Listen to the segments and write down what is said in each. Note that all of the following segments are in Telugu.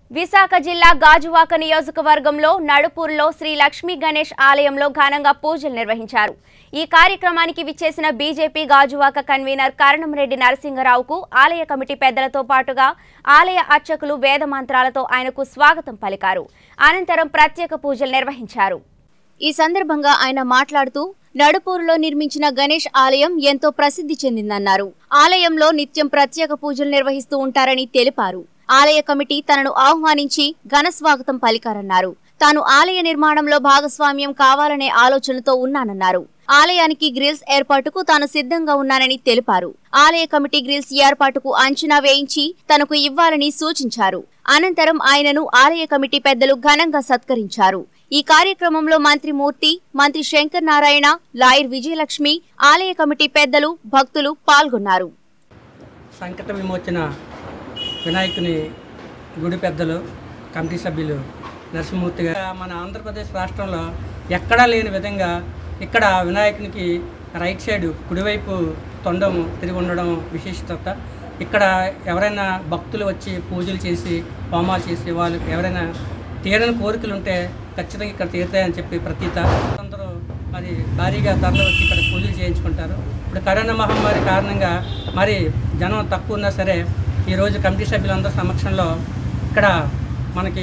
విశాఖ జిల్లా గాజువాక నియోజకవర్గంలో నడుపూర్లో శ్రీ లక్ష్మీ గణేష్ ఆలయంలో ఘనంగా పూజలు నిర్వహించారు ఈ కార్యక్రమానికి విచ్చేసిన బీజేపీ గాజువాక కన్వీనర్ కరణంరెడ్డి నరసింగరావుకు ఆలయ కమిటీ పెద్దలతో పాటుగా ఆలయ అర్చకులు వేద మంత్రాలతో ఆయనకు స్వాగతం పలికారు అనంతరం ప్రత్యేక పూజలు నిర్వహించారు ఈ సందర్భంగా ఆయన మాట్లాడుతూ నడుపూరులో నిర్మించిన గణేష్ ఆలయం ఎంతో ప్రసిద్ధి చెందిందన్నారు ఆలయంలో నిత్యం ప్రత్యేక పూజలు నిర్వహిస్తూ ఉంటారని తెలిపారు ఆలయ కమిటీ తనను ఆహ్వానించి ఘన స్వాగతం పలికారన్నారు తాను ఆలయ నిర్మాణంలో భాగస్వామ్యం కావాలనే ఆలోచనతో ఉన్నానన్నారు ఆలయానికి గ్రిల్స్ ఏర్పాటుకు తాను సిద్ధంగా ఉన్నానని తెలిపారు ఆలయ కమిటీ గ్రిల్స్ ఏర్పాటుకు అంచనా వేయించి తనకు ఇవ్వాలని సూచించారు అనంతరం ఆయనను ఆలయ కమిటీ పెద్దలు ఘనంగా సత్కరించారు ఈ కార్యక్రమంలో మంత్రి మూర్తి మంత్రి శంకర్ నారాయణ లాయర్ విజయలక్ష్మి ఆలయ కమిటీ పెద్దలు భక్తులు పాల్గొన్నారు సంకట విమోచన వినాయకుని గుడి పెద్దలు కమిటీ సభ్యులు నరసింహమూర్తి గారు మన ఆంధ్రప్రదేశ్ రాష్ట్రంలో ఎక్కడా లేని విధంగా ఇక్కడ వినాయకునికి రైట్ సైడ్ కుడివైపు తొండం తిరిగి ఉండడం విశిష్టత ఇక్కడ ఎవరైనా భక్తులు వచ్చి పూజలు చేసి హోమాలు చేసి వాళ్ళు ఎవరైనా తీరని కోరికలు ఉంటే ఖచ్చితంగా ఇక్కడ తీరుతాయని చెప్పి ప్రతీత అందరూ మరి భారీగా తరలి వచ్చి ఇక్కడ పూజలు చేయించుకుంటారు ఇప్పుడు కరోనా మహమ్మారి కారణంగా మరి జనం తక్కువ ఉన్నా సరే ఈరోజు కమిటీ సభ్యులందరి సమక్షంలో ఇక్కడ మనకి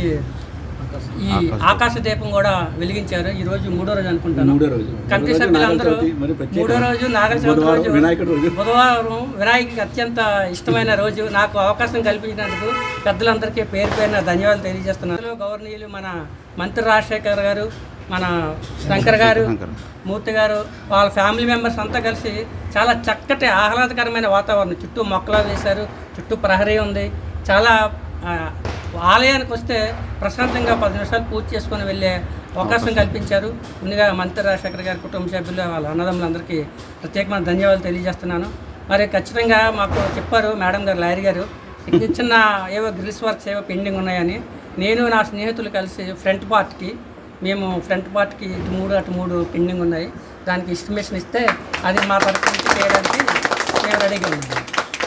ఈ ఆకాశ దీపం కూడా వెలిగించారు ఈ రోజు మూడో రోజు అనుకుంటాను మూడో రోజు. కమిటీ మూడో రోజు సభ్యులందరూ నాగల చవితి, మరి ప్రత్యేక. మూడో రోజు నాగల చవితి బుధవారం రోజు వినాయకుడి రోజు. బుధవారం వినాయకుడికి అత్యంత ఇష్టమైన రోజు నాకు అవకాశం కల్పించినందుకు పెద్దలందరికీ పేరు పేరున ధన్యవాదాలు తెలియజేస్తున్నాను గవర్నీయులు మన మంత్రి రాజశేఖర్ గారు మన శంకర్ గారు మూర్తి గారు వాళ్ళ ఫ్యామిలీ మెంబర్స్ అంతా కలిసి చాలా చక్కటి ఆహ్లాదకరమైన వాతావరణం చుట్టూ మొక్కలు వేశారు చుట్టూ ప్రహరీ ఉంది చాలా ఆ, ఆలయానికి వస్తే ప్రశాంతంగా పది నిమిషాలు పూజ చేసుకొని వెళ్ళే అవకాశం కల్పించారు ముందుగా మంత్రి రాజశేఖర్ గారి కుటుంబ సభ్యులు వాళ్ళ అన్నదమ్ములందరికీ ప్రత్యేకమైన ధన్యవాదాలు తెలియజేస్తున్నాను మరి ఖచ్చితంగా మాకు చెప్పారు మేడం గారు లాయర్ గారు చిన్న చిన్న ఏవో గ్రిల్స్ వర్క్స్ ఏవో పెండింగ్ ఉన్నాయని నేను నా స్నేహితులు కలిసి ఫ్రంట్ పార్ట్కి మేము ఫ్రంట్ పార్ట్కి ఇటు మూడు అటు మూడు పెండింగ్ ఉన్నాయి దానికి ఎస్టిమేషన్ ఇస్తే అది మా తరఫు నుంచి చేయడానికి మేము రెడీగా ఉన్నాం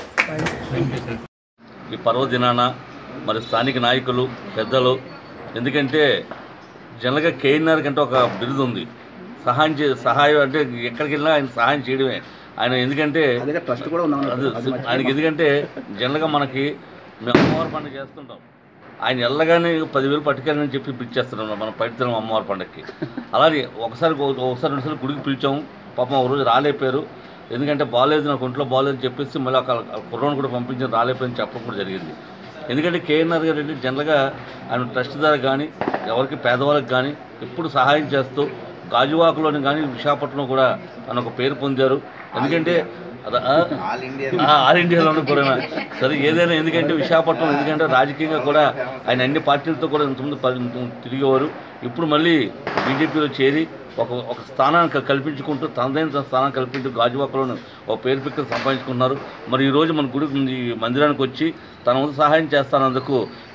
ఈ పర్వదినాన మరి స్థానిక నాయకులు పెద్దలు ఎందుకంటే జనరల్గా కేఎన్ఆర్ కంటే ఒక బిరుదు ఉంది సహాయం చే సహాయం అంటే ఎక్కడికి వెళ్ళినా ఆయన సహాయం చేయడమే ఆయన ఎందుకంటే అదే ట్రస్ట్ కూడా ఉన్నాం అది ఆయనకి ఎందుకంటే జనరల్గా మనకి మేము అమ్మవారి పండుగ చేస్తుంటాం ఆయన వెళ్ళగానే పదివేలు పట్టుకెళ్ళని చెప్పి పిలిచేస్తున్నాం మనం పైడితనం అమ్మవారి పండుగకి అలాగే ఒకసారి ఒకసారి రెండుసార్లు గుడికి పిలిచాము పాపం ఒక రోజు రాలేపారు ఎందుకంటే బాగాలేదు నాకు ఒంట్లో బాగాలేదు అని చెప్పేసి మళ్ళీ ఒక కుర్రోని కూడా పంపించి రాలేపోయింది చెప్పడం కూడా జరిగింది ఎందుకంటే కేఎన్ఆర్ గారు అంటే జనరల్గా ఆయన ట్రస్ట్ ద్వారా కానీ ఎవరికి పేదవాళ్ళకి కానీ ఎప్పుడు సహాయం చేస్తూ గాజువాకలోని కానీ విశాఖపట్నం కూడా ఆయన ఒక పేరు పొందారు ఎందుకంటే అద- ఆ? ఆ, ఆల్ ఇండియాలోనూ కూడా సరే ఏదైనా ఎందుకంటే విశాఖపట్నం ఎందుకంటే రాజకీయంగా కూడా ఆయన అన్ని పార్టీలతో కూడా ఇంతకుముందు ప- తిరిగేవారు ఇప్పుడు మళ్ళీ బీజేపీలో చేరి ఒక ఒక స్థానాన్ని క- కల్పించుకుంటూ తనదైన స్థానం కల్పించు గాజువాకలోను ఒక పేరు పిక్కలు సంపాదించుకున్నారు మరి ఈరోజు మన గుడి ఈ మందిరానికి వచ్చి తన వంతు సహాయం చేస్తానందుకు